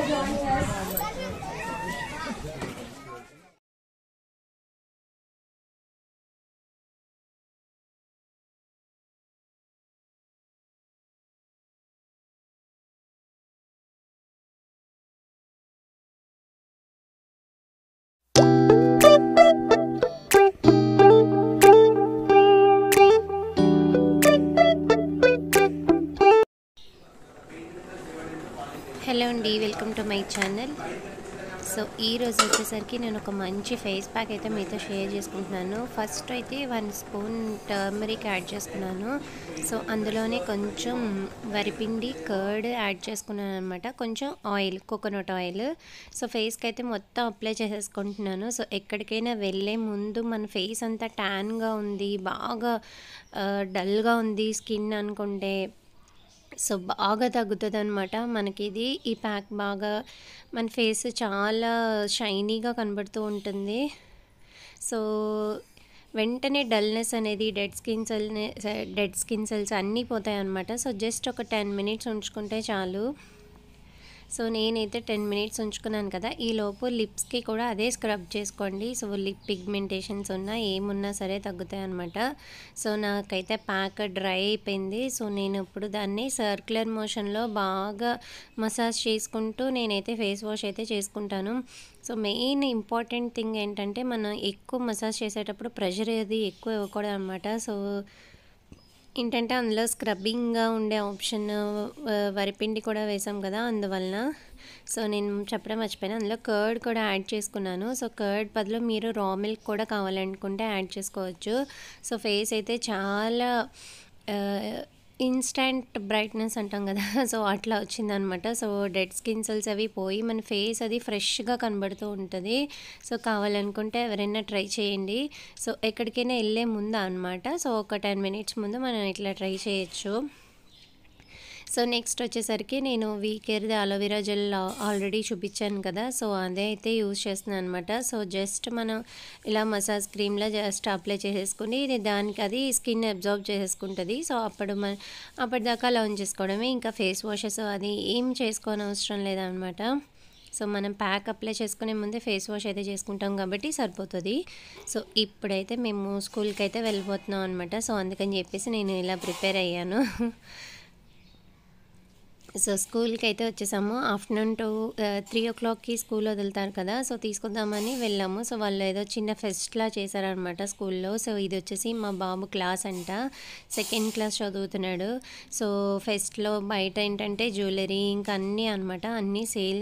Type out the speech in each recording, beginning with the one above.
joining us. Hello అండి welcome to my channel so ఈ రోజు వచ్చేసరికి నేను ఒక మంచి ఫేస్ ప్యాక్ అయితే మీతో షేర్ చేసుకుంటున్నాను ఫస్ట్ అయితే వన్ స్పూన్ టర్మరిక్ యాడ్ చేసుకున్నాను సో అందులోనే కొంచెం వరిపిండి కర్డ్ యాడ్ చేసుకున్నాను అనమాట కొంచెం ఆయిల్ కోకోనట్ ఆయిల్ సో ఫేస్కి అయితే మొత్తం అప్లై చేసేసుకుంటున్నాను సో ఎక్కడికైనా వెళ్ళే ముందు మన ఫేస్ అంతా ట్యాన్గా ఉంది బాగా డల్గా ఉంది స్కిన్ అనుకుంటే సో బాగా తగ్గుతుంది అనమాట మనకి ఇది ఈ ప్యాక్ బాగా మన ఫేస్ చాలా షైనీగా కనబడుతూ ఉంటుంది సో వెంటనే డల్నెస్ అనేది dead skin cell dead skin cells అన్నీ పోతాయి అనమాట సో జస్ట్ ఒక టెన్ మినిట్స్ ఉంచుకుంటే చాలు సో నేనైతే టెన్ మినిట్స్ ఉంచుకున్నాను కదా ఈ లోపు లిప్స్కి కూడా అదే స్క్రబ్ చేసుకోండి సో లిప్ పిగ్మెంటేషన్స్ ఉన్నా ఏమున్నా సరే తగ్గుతాయి అనమాట సో నాకైతే ప్యాక్ డ్రై అయిపోయింది సో నేను ఇప్పుడు దాన్ని సర్క్యులర్ మోషన్లో బాగా మసాజ్ చేసుకుంటూ నేనైతే ఫేస్ వాష్ అయితే చేసుకుంటాను సో మెయిన్ ఇంపార్టెంట్ థింగ్ ఏంటంటే మనం ఎక్కువ మసాజ్ చేసేటప్పుడు ప్రెషర్ అది ఎక్కువ ఇవ్వకూడదు అనమాట సో ఏంటంటే అందులో స్క్రబ్బింగ్గా ఉండే ఆప్షన్ వరిపిండి కూడా వేసాం కదా అందువలన సో నేను చెప్పడం మర్చిపోయాను అందులో కర్డ్ కూడా యాడ్ చేసుకున్నాను సో కర్డ్ బదులు మీరు రా మిల్క్ కూడా కావాలనుకుంటే యాడ్ చేసుకోవచ్చు సో ఫేస్ అయితే చాలా ఇన్స్టంట్ బ్రైట్నెస్ అంటాం కదా సో అట్లా వచ్చిందనమాట సో డెడ్ స్కిన్ సెల్స్ అవి పోయి మన ఫేస్ అది ఫ్రెష్గా కనబడుతూ ఉంటుంది సో కావాలనుకుంటే ఎవరైనా ట్రై చేయండి సో ఎక్కడికైనా వెళ్ళే ముందు అనమాట సో ఒక టెన్ మినిట్స్ ముందు మనం ఇట్లా ట్రై చేయొచ్చు సో నెక్స్ట్ వచ్చేసరికి నేను వీకేర్ది అలోవెరా జెల్ ఆల్రెడీ చూపించాను కదా సో అదే అయితే యూజ్ చేస్తున్నాను అనమాట సో జస్ట్ మనం ఇలా మసాజ్ క్రీమ్లో జస్ట్ అప్లై చేసేసుకుని ఇది దానికి అది స్కిన్ అబ్జర్వ్ చేసేసుకుంటుంది సో అప్పుడు మన అప్పటిదాకా అలా ఉంచేసుకోవడమే ఇంకా ఫేస్ వాషెస్ అది ఏం చేసుకోని అవసరం లేదనమాట సో మనం ప్యాక్ అప్లై చేసుకునే ముందే ఫేస్ వాష్ అయితే చేసుకుంటాం కాబట్టి సరిపోతుంది సో ఇప్పుడైతే మేము స్కూల్కి అయితే వెళ్ళిపోతున్నాం అనమాట సో అందుకని చెప్పేసి నేను ఇలా ప్రిపేర్ అయ్యాను సో స్కూల్కి అయితే వచ్చేసాము ఆఫ్టర్నూన్ టూ త్రీ ఓ క్లాక్కి స్కూల్ వదులుతారు కదా సో తీసుకుందామని వెళ్ళాము సో వాళ్ళు ఏదో చిన్న ఫెస్ట్లా చేశారనమాట స్కూల్లో సో ఇది వచ్చేసి మా బాబు క్లాస్ అంట సెకండ్ క్లాస్ చదువుతున్నాడు సో ఫెస్ట్లో బయట ఏంటంటే జ్యువెలరీ ఇంకా అన్నీ అనమాట అన్నీ సేల్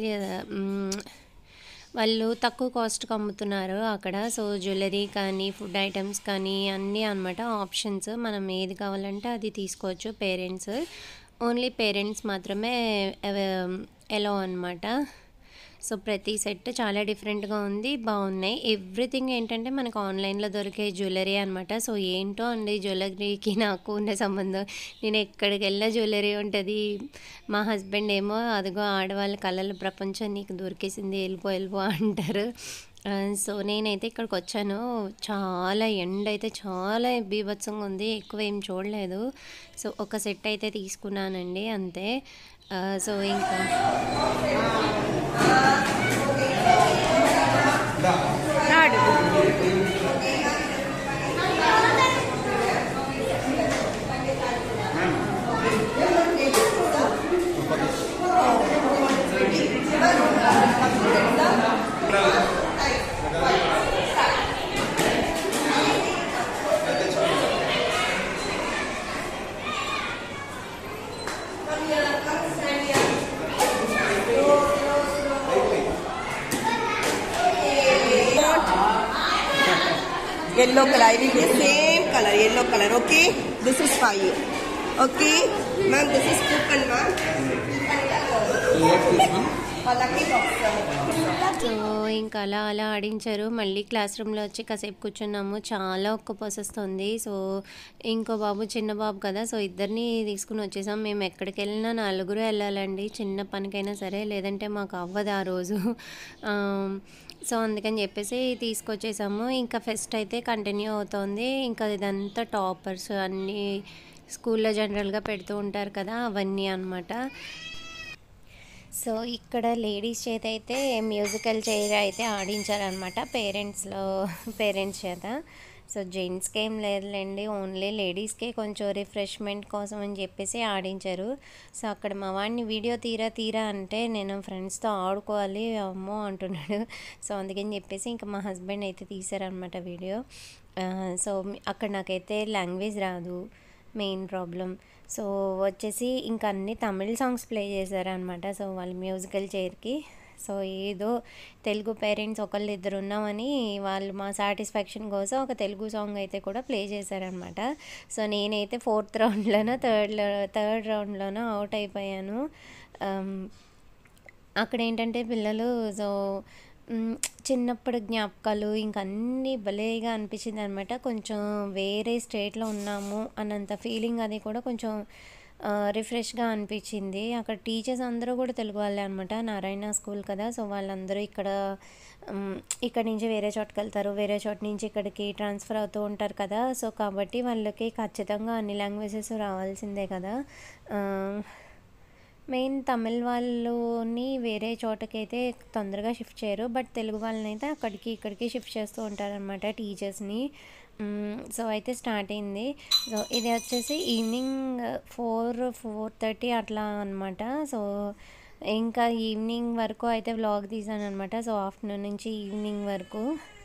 వాళ్ళు తక్కువ కాస్ట్కి అమ్ముతున్నారు అక్కడ సో జ్యువెలరీ కానీ ఫుడ్ ఐటమ్స్ కానీ అన్నీ అనమాట ఆప్షన్స్ మనం ఏది కావాలంటే అది తీసుకోవచ్చు పేరెంట్స్ ఓన్లీ పేరెంట్స్ మాత్రమే ఎలో అనమాట సో ప్రతి సెట్ చాలా డిఫరెంట్గా ఉంది బాగున్నాయి ఎవ్రీథింగ్ ఏంటంటే మనకు ఆన్లైన్లో దొరికే జ్యువెలరీ అనమాట సో ఏంటో అండి జ్యువెలరీకి నాకు ఉన్న సంబంధం నేను ఎక్కడికి వెళ్ళినా జ్యువెలరీ ఉంటుంది మా హస్బెండ్ ఏమో అదిగో ఆడవాళ్ళ కళల ప్రపంచం నీకు దొరికేసింది వెళ్ళిపో వెళ్ళిపో అంటారు సో నేనైతే ఇక్కడికి వచ్చాను చాలా ఎండ అయితే చాలా బీభత్సంగా ఉంది ఎక్కువ ఏం చూడలేదు సో ఒక సెట్ అయితే తీసుకున్నానండి అంతే సో ఇంకా yellow color. I will be same color, yellow color. Okay, this is for you. Okay, ma'am, this is coupon, ma'am. For lucky box. So ఇంకా అలా అలా ఆడించారు మళ్ళీ క్లాస్ రూమ్లో వచ్చి కాసేపు కూర్చున్నాము చాలా ఒక్క పోసేస్తుంది సో ఇంకో బాబు చిన్న బాబు కదా సో ఇద్దరిని తీసుకుని వచ్చేసాం మేము ఎక్కడికి వెళ్ళినా నలుగురు వెళ్ళాలండి చిన్న పనికైనా సరే లేదంటే మాకు అవ్వదు ఆ రోజు ఆ, సో అందుకని చెప్పేసి తీసుకొచ్చేసాము ఇంకా ఫెస్ట్ అయితే కంటిన్యూ అవుతోంది ఇంకా ఇదంతా టాపర్స్ అన్నీ స్కూల్లో జనరల్గా పెడుతూ ఉంటారు కదా అవన్నీ అన్నమాట సో ఇక్కడ లేడీస్ చేత అయితే మ్యూజికల్ చైర్ అయితే ఆడించారనమాట పేరెంట్స్లో పేరెంట్స్ చేత సో జెంట్స్కి ఏం లేదులేండి ఓన్లీ లేడీస్కే కొంచెం రిఫ్రెష్మెంట్ కోసం అని చెప్పేసి ఆడించారు సో అక్కడ మా వాడిని వీడియో తీరా తీరా అంటే నేను ఫ్రెండ్స్తో ఆడుకోవాలి అమ్మో అంటున్నాడు సో అందుకని చెప్పేసి ఇంకా మా హస్బెండ్ అయితే తీశారనమాట వీడియో ఆ, సో అక్కడ నాకైతే లాంగ్వేజ్ రాదు మెయిన్ ప్రాబ్లం సో వచ్చేసి ఇంకా అన్ని తమిళ్ సాంగ్స్ ప్లే చేశారనమాట సో వాళ్ళ మ్యూజికల్ చైర్కి సో ఏదో తెలుగు పేరెంట్స్ ఒకళ్ళు ఇద్దరు ఉన్నామని వాళ్ళు మా సాటిస్ఫాక్షన్ కోసం ఒక తెలుగు సాంగ్ అయితే కూడా ప్లే చేశారనమాట సో నేనైతే ఫోర్త్ రౌండ్లోనో థర్డ్లో థర్డ్ రౌండ్లోనో అవుట్ అయిపోయాను ఆమ్, అక్కడ ఏంటంటే పిల్లలు సో మ్, చిన్నప్పుడు జ్ఞాపకాలు ఇంక అన్నీ భలేగా అనిపించింది అనమాట కొంచెం వేరే స్టేట్లో ఉన్నాము అన్నంత ఫీలింగ్ అది కూడా కొంచెం రిఫ్రెష్గా అనిపించింది అక్కడ టీచర్స్ అందరూ కూడా తెలుగు వాళ్ళే అనమాట నారాయణ స్కూల్ కదా సో వాళ్ళందరూ ఇక్కడ మ్, ఇక్కడ నుంచి వేరే చోటుకి వెళ్తారు వేరే చోట నుంచి ఇక్కడికి ట్రాన్స్ఫర్ అవుతూ ఉంటారు కదా సో కాబట్టి వాళ్ళకి ఖచ్చితంగా అన్ని లాంగ్వేజెస్ రావాల్సిందే కదా ఆ, మెయిన్ తమిళ్ వాళ్ళని వేరే చోటకైతే తొందరగా షిఫ్ట్ చేయరు బట్ తెలుగు వాళ్ళని అయితే అక్కడికి ఇక్కడికి షిఫ్ట్ చేస్తూ ఉంటారనమాట టీచర్స్ని సో అయితే స్టార్ట్ అయింది సో ఇది వచ్చేసి ఈవినింగ్ ఫోర్ ఫోర్ థర్టీ అట్లా అనమాట సో ఇంకా ఈవినింగ్ వరకు అయితే వ్లాగ్ తీసాను అనమాట సో ఆఫ్టర్నూన్ నుంచి ఈవినింగ్ వరకు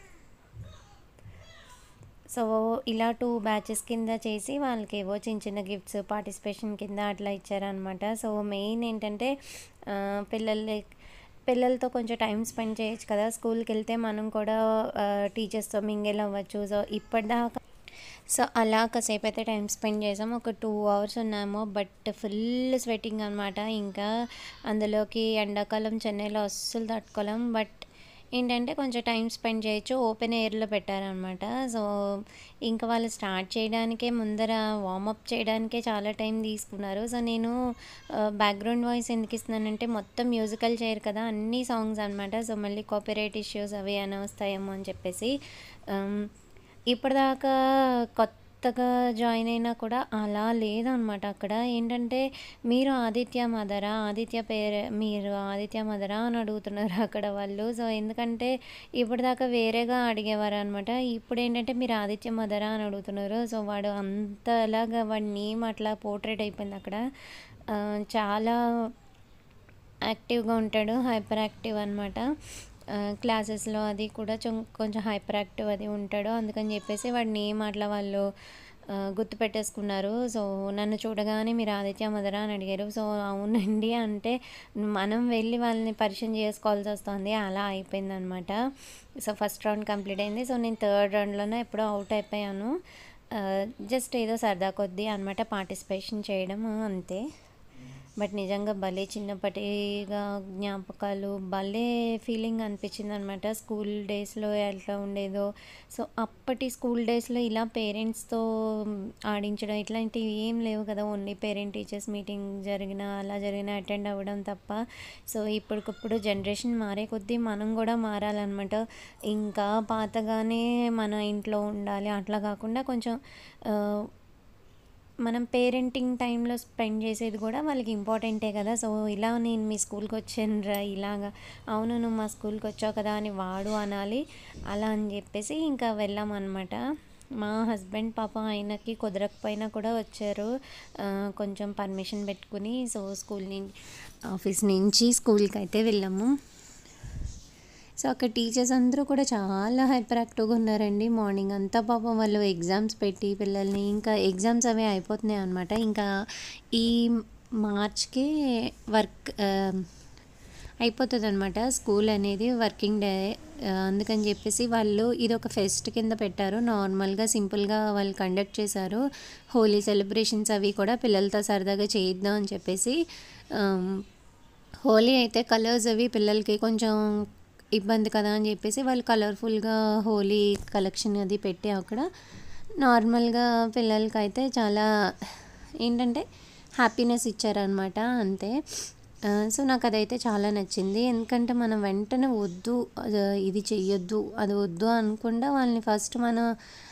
సో ఇలా టూ బ్యాచెస్ కింద చేసి వాళ్ళకి ఏవో చిన్న చిన్న గిఫ్ట్స్ పార్టిసిపేషన్ కింద అట్లా ఇచ్చారనమాట సో మెయిన్ ఏంటంటే ఆ, పిల్లలు పిల్లలతో కొంచెం టైం స్పెండ్ చేయొచ్చు కదా స్కూల్కి వెళ్తే మనం కూడా టీచర్స్తో మింగేల్ అవ్వచ్చు సో ఇప్పటిదాకా సో అలా కాసేపు అయితే టైం స్పెండ్ చేసాం ఒక టూ అవర్స్ ఉన్నాము బట్ ఫుల్ స్వెట్టింగ్ అనమాట ఇంకా అందులోకి ఎండాకాలం చెన్నైలో అస్సలు తట్టుకోలేం బట్ ఏంటంటే కొంచెం టైం స్పెండ్ చేయొచ్చు ఓపెన్ ఎయిర్లో పెట్టారనమాట సో ఇంకా వాళ్ళు స్టార్ట్ చేయడానికే ముందర వార్మప్ చేయడానికే చాలా టైం తీసుకున్నారు సో నేను బ్యాక్గ్రౌండ్ వాయిస్ ఎందుకు ఇస్తున్నానంటే మొత్తం మ్యూజికల్ చైర్ కదా అన్ని సాంగ్స్ అనమాట సో మళ్ళీ కాపీరైట్ ఇష్యూస్ అవి అని వస్తాయేమో అని చెప్పేసి um, ఇప్పటిదాకా కొత్తగా జాయిన్ అయినా కూడా అలా లేదనమాట అక్కడ ఏంటంటే మీరు ఆదిత్య మదరా ఆదిత్య పేరు మీరు ఆదిత్య మదరా అని అడుగుతున్నారు అక్కడ వాళ్ళు సో ఎందుకంటే ఇప్పటిదాకా వేరేగా అడిగేవారు అనమాట ఇప్పుడు ఏంటంటే మీరు ఆదిత్య మదరా అని అడుగుతున్నారు సో వాడు అంతలాగా వాడి నేమ్ అట్లా పోర్ట్రేట్ అయిపోయింది అక్కడ ఆ, చాలా యాక్టివ్గా ఉంటాడు హైపర్ యాక్టివ్ అనమాట క్లాసెస్లో అది కూడా చొం- కొంచెం హైపర్ యాక్టివ్ అది ఉంటాడు అందుకని చెప్పేసి వాడి నేమ్ అట్లా వాళ్ళు ఆ, గుర్తుపెట్టేసుకున్నారు సో నన్ను చూడగానే మీరు ఆదిత్య మదరా అని అడిగారు సో అవునండి అంటే మనం వెళ్ళి వాళ్ళని పరిచయం చేసుకోవాల్సి వస్తుంది అలా అయిపోయింది అనమాట సో ఫస్ట్ రౌండ్ కంప్లీట్ అయింది సో నేను థర్డ్ రౌండ్లోనే ఎప్పుడో అవుట్ అయిపోయాను జస్ట్ ఏదో సరదా కొద్దీ అనమాట పార్టిసిపేషన్ చేయడం అంతే బట్ నిజంగా భలే చిన్నప్పటిగా జ్ఞాపకాలు భలే ఫీలింగ్ అనిపించింది అనమాట స్కూల్ డేస్లో ఎట్లా ఉండేదో సో అప్పటి స్కూల్ డేస్లో ఇలా పేరెంట్స్తో ఆడించడం ఇట్లాంటివి ఏం లేవు కదా ఓన్లీ పేరెంట్ టీచర్స్ మీటింగ్ జరిగిన అలా జరిగిన అటెండ్ అవ్వడం తప్ప సో ఇప్పటికప్పుడు జనరేషన్ మారే కొద్దీ మనం కూడా మారాలన్నమాట ఇంకా పాతగానే మన ఇంట్లో ఉండాలి అట్లా కాకుండా కొంచెం ఆ, మనం పేరెంటింగ్ టైంలో స్పెండ్ చేసేది కూడా వాళ్ళకి ఇంపార్టెంటే కదా సో ఇలా నేను మీ స్కూల్కి వచ్చాను రా ఇలాగా అవును నువ్వు మా స్కూల్కి వచ్చావు కదా అని వాడు అనాలి అలా అని చెప్పేసి ఇంకా వెళ్ళామన్నమాట మా హస్బెండ్ పాప ఆయనకి కుదరకపోయినా కూడా వచ్చారు ఆ, కొంచెం పర్మిషన్ పెట్టుకుని సో స్కూల్ నుంచి ఆఫీస్ నుంచి స్కూల్కి అయితే వెళ్ళాము సో అక్కడ టీచర్స్ అందరూ కూడా చాలా హైపర్ యాక్టివ్గా ఉన్నారండి మార్నింగ్ అంతా పాపం వాళ్ళు ఎగ్జామ్స్ పెట్టి పిల్లల్ని ఇంకా ఎగ్జామ్స్ అవి అయిపోతున్నాయి అనమాట ఇంకా ఈ మార్చ్కి వర్క్ అయిపోతుంది అనమాట స్కూల్ అనేది వర్కింగ్ డే ఆ, అందుకని చెప్పేసి వాళ్ళు ఇది ఒక ఫెస్ట్ కింద పెట్టారు నార్మల్గా సింపుల్గా వాళ్ళు కండక్ట్ చేశారు హోలీ సెలబ్రేషన్స్ అవి కూడా పిల్లలతో సరదాగా చేయిద్దాం అని చెప్పేసి ఆమ్, హోలీ అయితే కలర్స్ అవి పిల్లలకి కొంచెం ఇబ్బంది కదా అని చెప్పేసి వాళ్ళు కలర్ఫుల్గా హోలీ కలెక్షన్ అది పెట్టి అక్కడ నార్మల్గా పిల్లలకి అయితే చాలా ఏంటంటే హ్యాపీనెస్ ఇచ్చారనమాట అంతే ఆ, సో నాకు అదైతే చాలా నచ్చింది ఎందుకంటే మనం వెంటనే వద్దు అది ఇది చెయ్యొద్దు అది వద్దు అనకుండా వాళ్ళని ఫస్ట్ మనం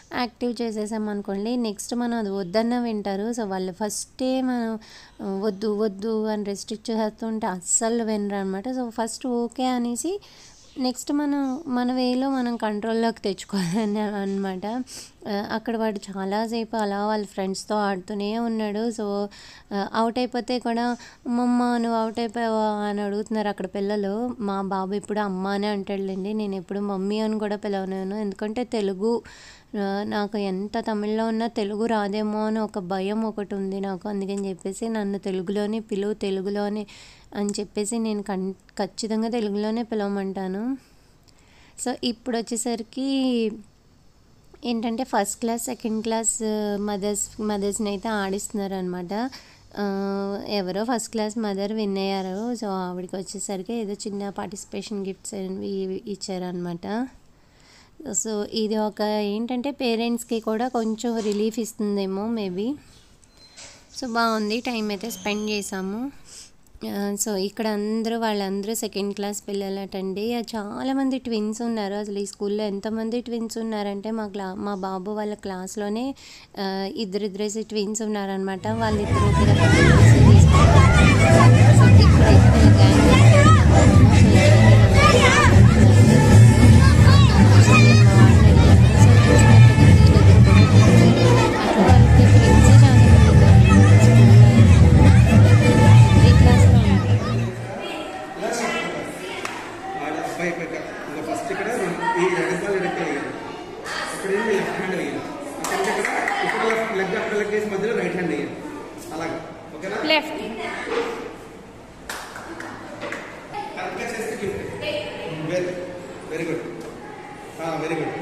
యాక్టివ్ చేసేసాం అనుకోండి నెక్స్ట్ మనం అది వద్దన్న వింటారు సో వాళ్ళు ఫస్టే మనం ఆ, వద్దు వద్దు అని రెస్ట్రిక్ట్ చేస్తుంటే అస్సలు వినరు అనమాట సో ఫస్ట్ ఓకే అనేసి నెక్స్ట్ మనం మన వేలో మనం కంట్రోల్లోకి తెచ్చుకోవాలని అనమాట అక్కడ వాడు చాలాసేపు అలా వాళ్ళ ఫ్రెండ్స్తో ఆడుతూనే ఉన్నాడు సో అవుట్ అయిపోతే కూడా మమ్మ నువ్వు అవుట్ అయిపోయావా అని అడుగుతున్నారు అక్కడ పిల్లలు మా బాబు ఇప్పుడు అమ్మ అని అంటాడులేండి నేను ఎప్పుడు మమ్మీ అని కూడా పిలవలేను ఎందుకంటే తెలుగు ఆ, నాకు ఎంత తమిళ్లో ఉన్నా తెలుగు రాదేమో అని ఒక భయం ఒకటి ఉంది నాకు అందుకని చెప్పేసి నన్ను తెలుగులోనే పిలువు తెలుగులోనే అని చెప్పేసి నేను కన్ ఖచ్చితంగా తెలుగులోనే పిలవమంటాను సో ఇప్పుడు వచ్చేసరికి ఏంటంటే first class second class mothers మదర్స్ని అయితే ఆడిస్తున్నారు అనమాట ఎవరో ఫస్ట్ క్లాస్ మదర్ విన్ అయ్యారు సో ఆవిడకి వచ్చేసరికి ఏదో చిన్న పార్టిసిపేషన్ గిఫ్ట్స్ ఇచ్చారనమాట సో ఇది ఒక ఏంటంటే పేరెంట్స్కి కూడా కొంచెం రిలీఫ్ ఇస్తుందేమో మేబీ సో బాగుంది టైం అయితే స్పెండ్ చేసాము ఆ, సో ఇక్కడ అందరూ వాళ్ళందరూ సెకండ్ క్లాస్ పిల్లలటండి ఆ, చాలామంది ట్విన్స్ ఉన్నారు అసలు ఈ స్కూల్లో ఎంతమంది ట్విన్స్ ఉన్నారంటే మా క్లా మా బాబు వాళ్ళ క్లాస్లోనే ఆ, ఇద్దరిద్దరేసి ట్విన్స్ ఉన్నారనమాట వాళ్ళిద్దరు కూడా తీసుకుంటారు సో ఇప్పుడైతే వాళ్ళ గ్యాంగ్ సో నేను మా వాడిని అడిగాను సో చూసినట్టుగా వీళ్ళిద్దరు కూడా twins. అట్లా వాళ్ళకి ట్విన్స్ చాలా మంది ఉన్నారు స్కూల్లో త్రీ క్లాస్లో ఉంటారు ఆడ పై పై ఇంకా ఫస్ట్ ఇక్కడ ఈ ఎడపాలు ఎడక్క వేయాలి ఇక్కడ ఏంటి లెఫ్ట్ హ్యాండ్ వేయాలి అక్కడ ఇక్కడ ఇక్కడ లెఫ్ట్ లెగ్ అక్కడ లెగ్ వేసి మధ్యలో రైట్ హ్యాండ్ వేయాలి అలాగే ఓకేనా లెఫ్ట్ కరెక్ట్గా చేస్తే gift very very good very good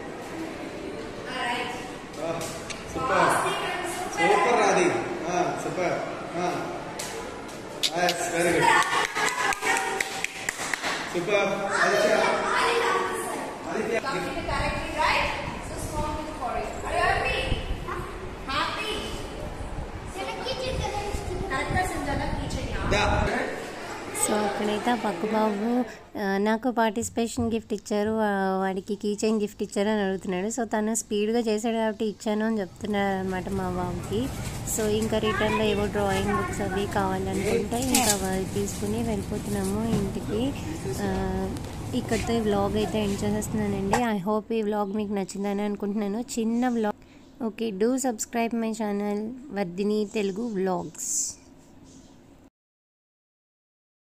super super రాది super very good super Aditya Aditya Complete correctly, right? So small with forehead. Are you happy? Happy? Correct గా సింజాలా kitchen యా? దా సో అక్కడైతే ఆ పక్క బాబు ఆ, నాకు పార్టిసిపేషన్ గిఫ్ట్ ఇచ్చారు ఆ, వాడికి కీ చైన్ గిఫ్ట్ ఇచ్చారు అని అడుగుతున్నాడు సో తను స్పీడ్గా చేశాడు కాబట్టి ఇచ్చాను అని చెప్తున్నాడు అనమాట మా బాబుకి సో ఇంకా రిటర్న్లో ఏవో డ్రాయింగ్ బుక్స్ అవి కావాలనుకుంటే ఇంకా అవి తీసుకుని వెళ్ళిపోతున్నాము ఇంటికి ఆ, ఇక్కడితో ఈ వ్లాగ్ అయితే ఎండ్ చేసేస్తున్నానండి ఐ హోప్ ఈ వ్లాగ్ మీకు నచ్చిందని అనుకుంటున్నాను చిన్న vlog okay do subscribe my channel Vardhini Telugu vlogs